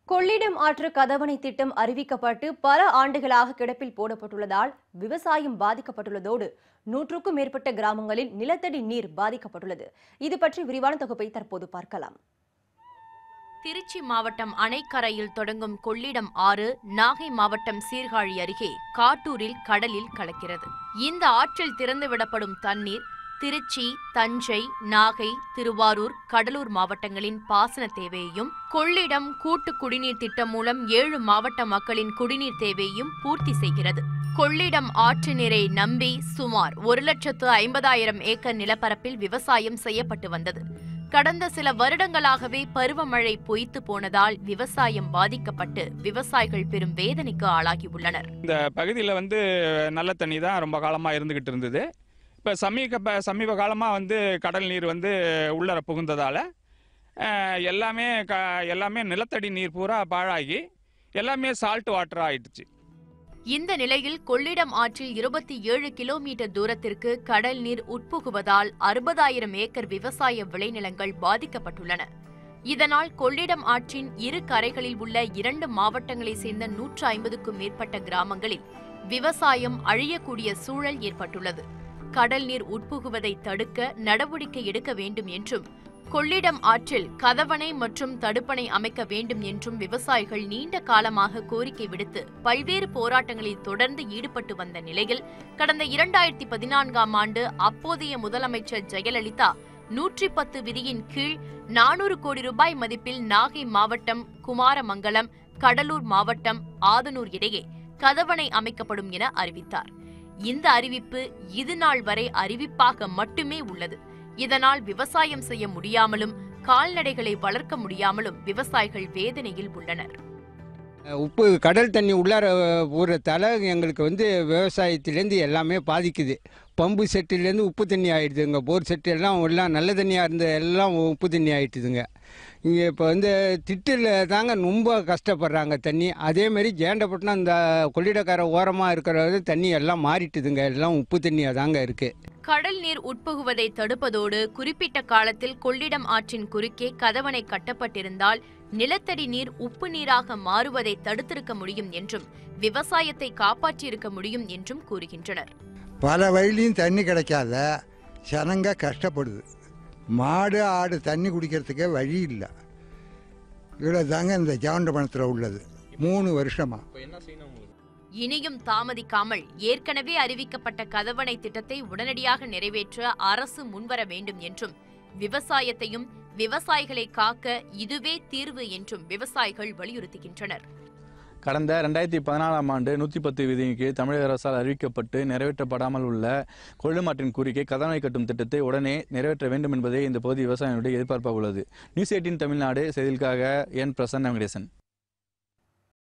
கொள்ளிடம் ஆற்று கதவணை திட்டம் அறிவிக்கப்பட்டு பல ஆண்டுகளாக கிடப்பில் போடப்பட்டுள்ளதால் விவசாயம் பாதிக்கப்பட்டுள்ளதோடு நூற்றுக்கும் மேற்பட்ட கிராமங்களில் நிலத்தடி நீர் பாதிக்கப்பட்டுள்ளது இது பற்றி விரிவான தொகுப்பை தற்போது பார்க்கலாம் திருச்சி மாவட்டம் அணைக்கரையில் தொடங்கும் கொள்ளிடம் ஆறு நாகை மாவட்டம் சீர்காழி அருகே காட்டூரில் கடலில் கலக்கிறது இந்த ஆற்றில் திறந்துவிடப்படும் தண்ணீர் திருச்சி தஞ்சை நாகை திருவாரூர் கடலூர் மாவட்டங்களின் பாசன தேவையையும் கொள்ளிடம் கூட்டு குடிநீர் திட்டம் மூலம் ஏழு மாவட்ட மக்களின் குடிநீர் தேவையையும் பூர்த்தி செய்கிறது கொள்ளிடம் ஆற்று நீரை நம்பி சுமார் ஒரு லட்சத்து ஐம்பதாயிரம் ஏக்கர் நிலப்பரப்பில் விவசாயம் செய்யப்பட்டு வந்தது கடந்த சில வருடங்களாகவே பருவமழை பொய்த்து போனதால் விவசாயம் பாதிக்கப்பட்டு விவசாயிகள் பெரும் வேதனைக்கு ஆளாகியுள்ளனர் இந்த பகுதியில் வந்து நல்ல தண்ணி தான் ரொம்ப காலமாக இருந்துக்கிட்டு இருந்தது இப்போ சமீப சமீப காலமாக வந்து கடல் நீர் வந்து உள்ளர புகுந்ததால் அஹ், எல்லாமே க எல்லாமே நிலத்தடி நீர் பூரா பாழாகி எல்லாமே சால்ட் வாட்டர் ஆயிடுச்சு இந்த நிலையில் கொள்ளிடம் ஆற்றில் இருபத்தி ஏழு கிலோமீட்டர் தூரத்திற்கு கடல் நீர் உட்புகுவதால் அறுபதாயிரம் ஏக்கர் விவசாய விளைநிலங்கள் பாதிக்கப்பட்டுள்ளன இதனால் கொள்ளிடம் ஆற்றின் இரு கரைகளில் உள்ள இரண்டு மாவட்டங்களைச் சேர்ந்த நூற்று ஐம்பதுக்கும் மேற்பட்ட கிராமங்களில் விவசாயம் அழியக்கூடிய சூழல் ஏற்பட்டுள்ளது கடல் நீர் உட்புகுவதை தடுக்க நடவடிக்கை எடுக்க வேண்டும் என்றும் கொள்ளிடம் ஆற்றில் கதவணை மற்றும் தடுப்பணை அமைக்க வேண்டும் என்றும் விவசாயிகள் நீண்ட காலமாக கோரிக்கை விடுத்து பல்வேறு போராட்டங்களில் தொடர்ந்து ஈடுபட்டு வந்த நிலையில் கடந்த இரண்டாயிரத்தி பதினான்காம் ஆண்டு அப்போதைய முதலமைச்சர் ஜெயலலிதா நூற்றி பத்து விதியின் கீழ் நானூறு கோடி ரூபாய் மதிப்பில் நாகை மாவட்டம் குமாரமங்கலம் கடலூர் மாவட்டம் ஆதனூர் இடையே கதவணை அமைக்கப்படும் என அறிவித்தார் இந்த அறிவிப்பு இது நாள் வரை அறிவிப்பாக மட்டுமே உள்ளது இதனால் விவசாயம் செய்ய முடியாமலும் கால்நடைகளை வளர்க்க முடியாமலும் விவசாயிகள் வேதனையில் உள்ளனர் உப்பு கடல் தண்ணி உள்ளார ஊறத்தால எங்களுக்கு வந்து விவசாயத்துலேருந்து எல்லாமே பாதிக்குது பம்பு செட்டுலேருந்து உப்பு தண்ணி ஆயிடுதுங்க போர் செட்டு எல்லாம் எல்லாம் நல்ல தண்ணியாக இருந்த எல்லாம் உப்பு தண்ணி ஆயிட்டுதுங்க இங்கே இப்போ வந்து திட்டில் தாங்க ரொம்ப கஷ்டப்படுறாங்க தண்ணி அதேமாரி ஜேண்டப்பட்டினம் இந்த கொள்ளிடக்கரை ஓரமாக இருக்கிற தண்ணி எல்லாம் மாறிட்டுதுங்க எல்லாம் உப்பு தண்ணியாக தாங்க இருக்குது கடல் நீர் உட்புகுவதை தடுப்பதோடு குறிப்பிட்ட காலத்தில் கொள்ளிடம் ஆற்றின் குறுக்கே கதவணை கட்டப்பட்டிருந்தால் நிலத்தடி நீர் உப்பு நீராக மாறுவதை தடுத்திருக்க முடியும் என்றும் விவசாயத்தை காப்பாற்றியிருக்க முடியும் என்றும் கூறுகின்றனர் பல வழியிலையும் தண்ணி கிடைக்காத ஜனங்க கஷ்டப்படுது மாடு ஆடு தண்ணி குடிக்கிறதுக்கே வழி இல்லை இவ்வளோ தாங்க இந்த ஜாண்டபணத்தில் உள்ளது மூணு வருஷமா இனியும் தாமதிக்காமல் ஏற்கனவே அறிவிக்கப்பட்ட கதவணை திட்டத்தை உடனடியாக நிறைவேற்ற அரசு முன்வர வேண்டும் என்றும் விவசாயத்தையும் விவசாயிகளை காக்க இதுவே தீர்வு என்றும் விவசாயிகள் வலியுறுத்துகின்றனர் கடந்த ரெண்டாயிரத்தி பதினாலாம் ஆண்டு நூற்றி பத்து விதியின் கீழ் தமிழக அரசால் அறிவிக்கப்பட்டு நிறைவேற்றப்படாமல் உள்ள கொள்ளுமாற்றின் கோரிக்கை கதவணை கட்டும் திட்டத்தை உடனே நிறைவேற்ற வேண்டும் என்பதே இந்த பகுதி விவசாயிகளுடைய எதிர்பார்ப்பாக உள்ளது நியூஸ் எயிட்டின் தமிழ்நாடு செய்திகளுக்காக என் பிரசன்ன வெங்கடேசன்